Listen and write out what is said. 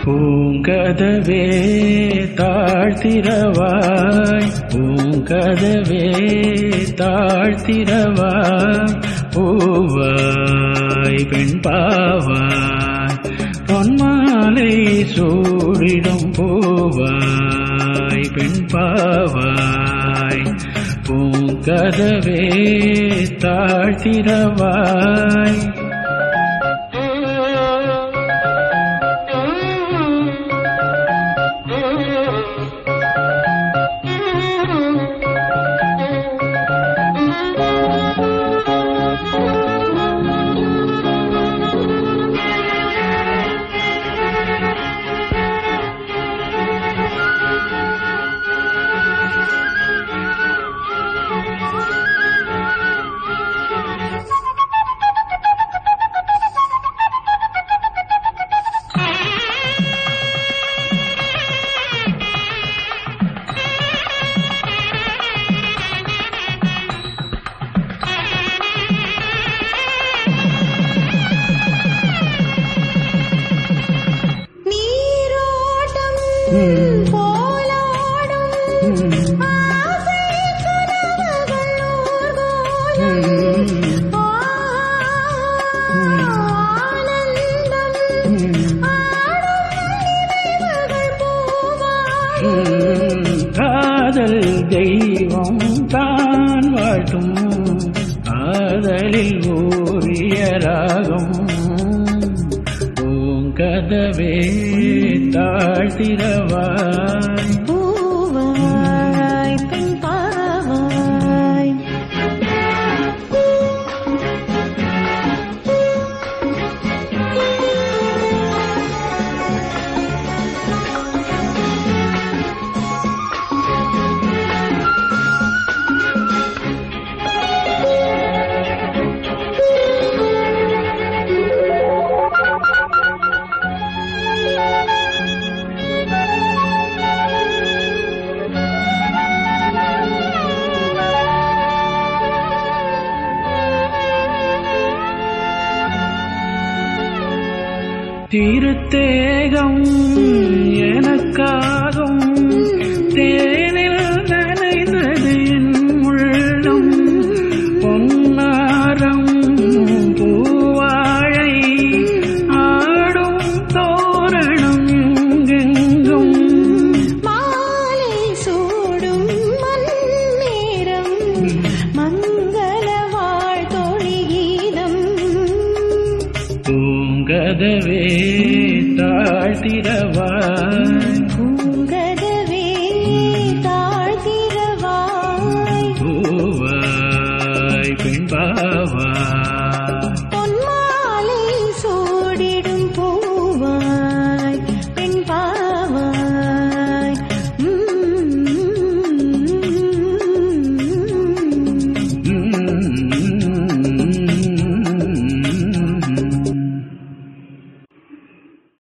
பூங்கதவே தாழ்த்திரவாய் பூங்கதவே தாழ்த்திரவாய் பூவாய் பெண் பாவாய் பொன்மாலை சூடிடும் பூவாய் பெண் பாவாய் பூங்கதவே தாழ்த்திரவாய் நீரோட்டம் ம். போலாடும் ம். ஆசை கனவுகள் ஊர்கோலம். ம். ஆனந்தம் ம். ஆடும் நினைவுகள் பூவாய். ம். காதல் தெய்வம் தான் வாழ்த்தும் காதலில் ஊறிய ராகம் பூங்கதவே தாழ்த்திரவாய் பூவாய் பெண் பாவாய் திருத்தேகம் எனக்காகும் தேனில் நனைந்தது என் உள்ளம் பொன்னாரம் பூவாழை ஆடும் தோரணம் எங்கெங்கும் மாலை சூடும் மன்னேரம் மங்கள வாழ்த்தொழி கீதம் பூங்கதவே தாழ்த்திரவாய் பூ